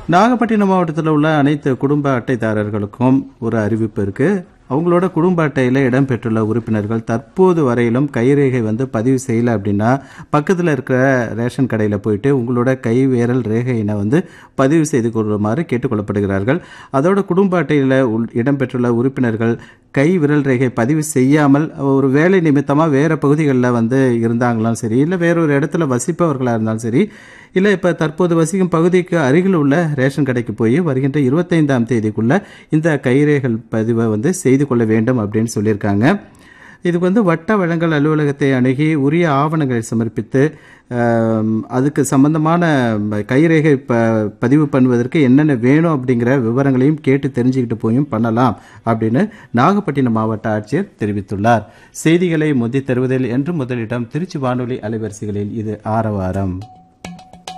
நாகப்பட்டினம் மாவட்டத்தில் உள்ள அனைத்து குடும்ப அட்டைதாரர்களுக்கும் ஒரு அறிவிப்பு இருக்கு அவங்களோட குடும்ப அட்டையில் இடம்பெற்றுள்ள உறுப்பினர்கள் தற்போது வரையிலும் கைரேகை வந்து பதிவு செய்யல அப்படின்னா பக்கத்தில் இருக்கிற ரேஷன் கடையில் போயிட்டு உங்களோட கை விரல் ரேகையினை வந்து பதிவு செய்து கொள்ளுமாறு கேட்டுக்கொள்ளப்படுகிறார்கள் அதோட குடும்ப அட்டையில் உள்- இடம்பெற்றுள்ள உறுப்பினர்கள் கை விரல் ரேகை பதிவு செய்யாமல் ஒரு வேலை நிமித்தமாக வேறு பகுதிகளில் வந்து இருந்தாங்களாம் சரி இல்லை வேறொரு இடத்துல வசிப்பவர்களாக இருந்தாலும் சரி இல்லை இப்போ தற்போது வசிக்கும் பகுதிக்கு அருகில் உள்ள ரேஷன் கடைக்கு போய் வருகின்ற இருபத்தைந்தாம் தேதிக்குள்ள இந்த கைரேகை பதிவை வந்து செய்து கொள்ள வேண்டும் அப்படின்னு சொல்லியிருக்காங்க இதுக்கு வந்து வட்ட வழங்கல் அலுவலகத்தை அணுகி உரிய ஆவணங்களை சமர்ப்பித்து ஆம், அதுக்கு சம்பந்தமான கைரேகை ப பதிவு பண்ணுவதற்கு என்னென்ன வேணும் அப்படிங்கிற விவரங்களையும் கேட்டு தெரிஞ்சுக்கிட்டு போயும் பண்ணலாம் அப்படின்னு நாகப்பட்டினம் மாவட்ட ஆட்சியர் தெரிவித்துள்ளார் செய்திகளை முந்தி தருவதில் என்று முதலிடம் திருச்சி வானொலி அலைவரிசைகளில் இது ஆரவாரம்